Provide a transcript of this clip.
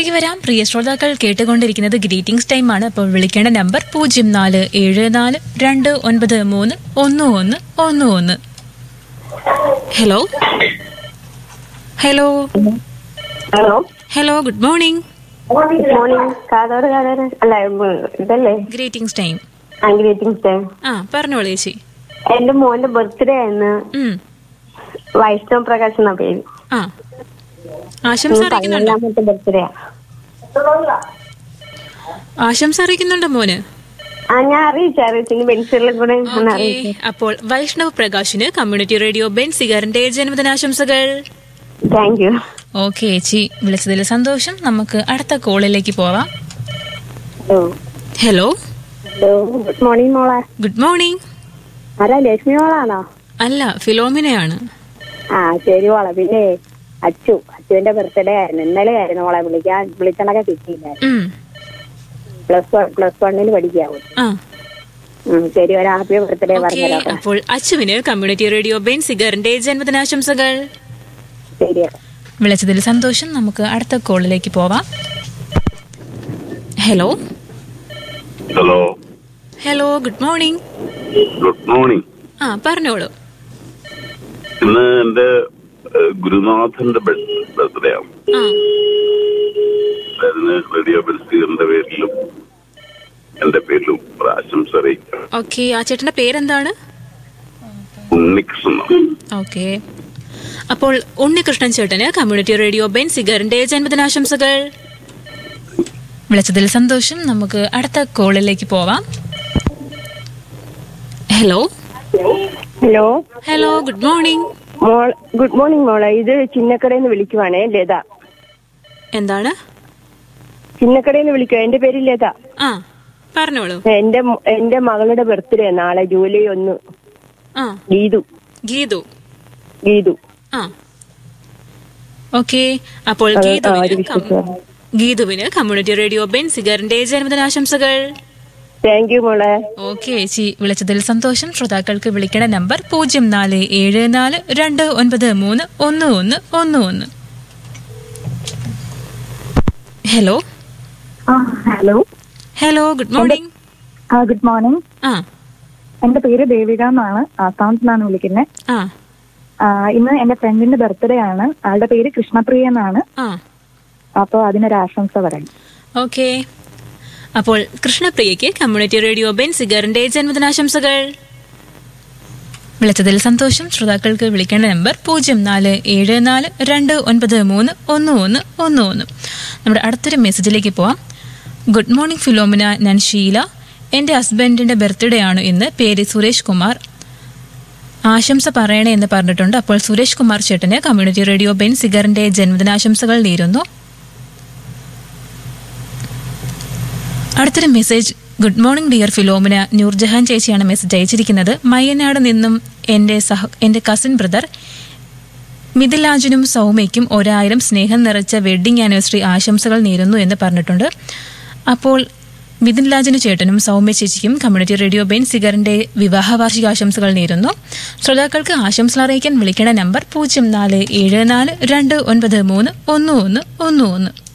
തിരികെ വരാം പ്രിയ ശ്രോതാക്കൾ കേട്ടുകൊണ്ടിരിക്കുന്നത് ഗ്രീറ്റിംഗ്സ് ടൈം ആണ് അപ്പോൾ വിളിക്കേണ്ട നമ്പർ പൂജ്യം നാല് ഏഴ് നാല് രണ്ട് ഒൻപത് മൂന്ന് ഒന്ന് ഒന്ന് ഒന്ന് ഒന്ന് hello hello hello hello good morning good morning കാതോട് കാതോട് അല്ല ഉം, ഇതല്ലേ ഗ്രീറ്റിംഗ്സ് ടൈം ഗ്രീറ്റിംഗ്സ് ടൈം ആ പറഞ്ഞോളൂ ചേച്ചി എന്റെ മോന്റെ ബർത്ത്ഡേ ആയിരുന്നു ഉം. വൈഷ്ണവ് പ്രകാശ് എന്ന പേര് ആ ആശംസ അറിയിക്കുന്നുണ്ടോ പതിനേഴാമത്തെ ബർത്ത്ഡേ ആശംസ അറിയിക്കുന്നുണ്ടോ മോന് ആ ഞാൻ അറിയിച്ചു അറിയിച്ചു ഇനി പെൻസിലും കൂടെ ഒന്ന് ഓക്കേ. അറിയിച്ചു അപ്പോൾ വൈഷ്ണവ് പ്രകാശിന് കമ്മ്യൂണിറ്റി റേഡിയോ ബെൻ സിഗറിന്റെ ജന്മദിനാശംസകൾ താങ്ക് യു ഓക്കെ ചേച്ചി വിളിച്ചതിൽ സന്തോഷം നമുക്ക് അടുത്ത കോളിലേക്ക് പോവാം hello hello hello good morning മോളെ ഗുഡ് മോർണിംഗ് ആരാ ലക്ഷ്മി മോളാണോ അല്ല ഫിലോമിനയാണ് ആ ശരി മോളെ പിന്നെ അച്ചു അച്ചുവിന്റെ ബർത്ത്ഡേ ആയിരുന്നു ഇന്നലെ ആയിരുന്നു മോളെ വിളിക്കാൻ വിളിച്ചണക്കെ കിട്ടിയില്ല ഉം. പ്ലസ് വൺ പ്ലസ് വണ്ണിൽ പഠിക്കാവും ആ ഉം, ശരി ഒരു ഹാപ്പി ബർത്ത്ഡേ ഓക്കെ പറഞ്ഞല്ലോ അപ്പോൾ അച്ചുവിന് കമ്മ്യൂണിറ്റി റേഡിയോ ബെൻ സിഗറിന്റെ ജന്മദിനാശംസകൾ ശരി വിളിച്ചതിൽ സന്തോഷം നമുക്ക് അടുത്ത കോളിലേക്ക് പോവാം hello hello hello good morning good morning ആ പറഞ്ഞോളൂ ഇന്ന് എന്റെ ഏഹ്, ഗുരുനാഥന്റെ ബർത്ത്ഡേ ആണ് ആ അതിന് റേഡിയോ ബെൽസ്റ്റീറിന്റെ പേരിലും എന്റെ പേരിലും ഒരു ആശംസ അറിയിക്കാം ഓക്കെ ആ ചേട്ടന്റെ പേരെന്താണ് ഉണ്ണികൃഷ്ണൻ ഓക്കെ അപ്പോൾ ഉണ്ണികൃഷ്ണൻ ചേട്ടന് കമ്മ്യൂണിറ്റി റേഡിയോ ബെൻ സിഗറിന്റെ ജന്മദിനാശംസകൾ വിളിച്ചതിൽ സന്തോഷം നമുക്ക് അടുത്ത കോളിലേക്ക് പോവാം hello hello hello good morning മോൾ ഗുഡ് മോർണിംഗ് മോളെ ഇത് ചിന്നക്കടയിൽ നിന്ന് വിളിക്കുവാണേ ലത എന്താണ് ചിന്നക്കടയിൽ നിന്ന് വിളിക്കുക എന്റെ പേര് ലത ആ പറഞ്ഞോളൂ എന്റെ മോ- എന്റെ മകളുടെ ബർത്ത്ഡേ നാളെ ജൂലൈ ഒന്ന് ആ ഗീതു ഗീതു ഗീതു ആ ഓക്കെ അപ്പോൾ അത് ആ, ഗീതുവിന് ഒരു കം- വിശേഷം. ഗീതുവിന് കമ്മ്യൂണിറ്റി റേഡിയോ ബെൻ സിഗറിന്റെ ജന്മദിനാശംസകൾ താങ്ക് യു മോളെ ഓക്കെ ചേച്ചി വിളിച്ചതിൽ സന്തോഷം ശ്രോതാക്കൾക്ക് വിളിക്കേണ്ട നമ്പർ പൂജ്യം നാല് ഏഴ് നാല് രണ്ട് ഒൻപത് മൂന്ന് ഒന്ന് ഒന്ന് ഒന്ന് ഒന്ന് ഹലോ ആ ഹലോ ഹലോ ഗുഡ് മോർണിംഗ് ആ ഗുഡ് മോർണിംഗ് ആ എന്റെ പേര് ദേവിക എന്നാണ് ആസാമിൽ നിന്നാണ് വിളിക്കുന്നത് ആ ഇന്ന് എന്റെ ഫ്രണ്ടിന്റെ ബർത്ത്ഡേ ആണ് ആളുടെ പേര് കൃഷ്ണപ്രിയ എന്നാണ് ആ അപ്പോൾ അതിനൊരു ആശംസ പറയാം ഓക്കെ അപ്പോൾ കൃഷ്ണപ്രിയയ്ക്ക് കമ്മ്യൂണിറ്റി റേഡിയോ ബെൻ സിഗറിന്റെ ജന്മദിനാശംസകൾ വിളിച്ചതിൽ സന്തോഷം ശ്രോതാക്കൾക്ക് വിളിക്കേണ്ട നമ്പർ പൂജ്യം നാല് ഏഴ് നാല് രണ്ട് ഒൻപത് മൂന്ന് ഒന്ന് ഒന്ന് ഒന്ന് ഒന്ന് നമ്മുടെ അടുത്തൊരു മെസ്സേജിലേക്ക് പോവാം ഗുഡ് മോർണിംഗ് ഫിലോമിന ഞാൻ ഷീല എൻ്റെ ഹസ്ബൻഡിൻ്റെ ബർത്ത്ഡേ ആണ് ഇന്ന് പേര് സുരേഷ് കുമാർ ആശംസ പറയണേ എന്ന് പറഞ്ഞിട്ടുണ്ട് അപ്പോൾ സുരേഷ് കുമാർ ചേട്ടന് കമ്മ്യൂണിറ്റി റേഡിയോ ബെൻ സിഗറിന്റെ ജന്മദിനാശംസകൾ നേരുന്നു അടുത്തൊരു message good morning dear Philomina Noorjahan ചേച്ചിയാണ് മെസ്സേജ് അയച്ചിരിക്കുന്നത് മയ്യനാട് നിന്നും എൻ്റെ സഹ എൻ്റെ കസിൻ ബ്രദർ മിഥിലാജനും സൗമ്യയ്ക്കും ഒരായിരം സ്നേഹം നിറച്ച വെഡ്ഡിംഗ് ആനിവേഴ്സറി ആശംസകൾ നേരുന്നു എന്ന് പറഞ്ഞിട്ടുണ്ട് അപ്പോൾ മിഥുൻ ലാജന് ചേട്ടനും സൗമ്യ ചേച്ചിക്കും കമ്മ്യൂണിറ്റി റേഡിയോ ബെൻ സിഗറിന്റെ വിവാഹ വാർഷിക ആശംസകൾ നേരുന്നു ശ്രോതാക്കൾക്ക് ആശംസകൾ അറിയിക്കാൻ വിളിക്കേണ്ട നമ്പർ പൂജ്യം നാല് ഏഴ് നാല് രണ്ട് ഒൻപത് മൂന്ന് ഒന്ന് ഒന്ന് ഒന്ന് ഒന്ന്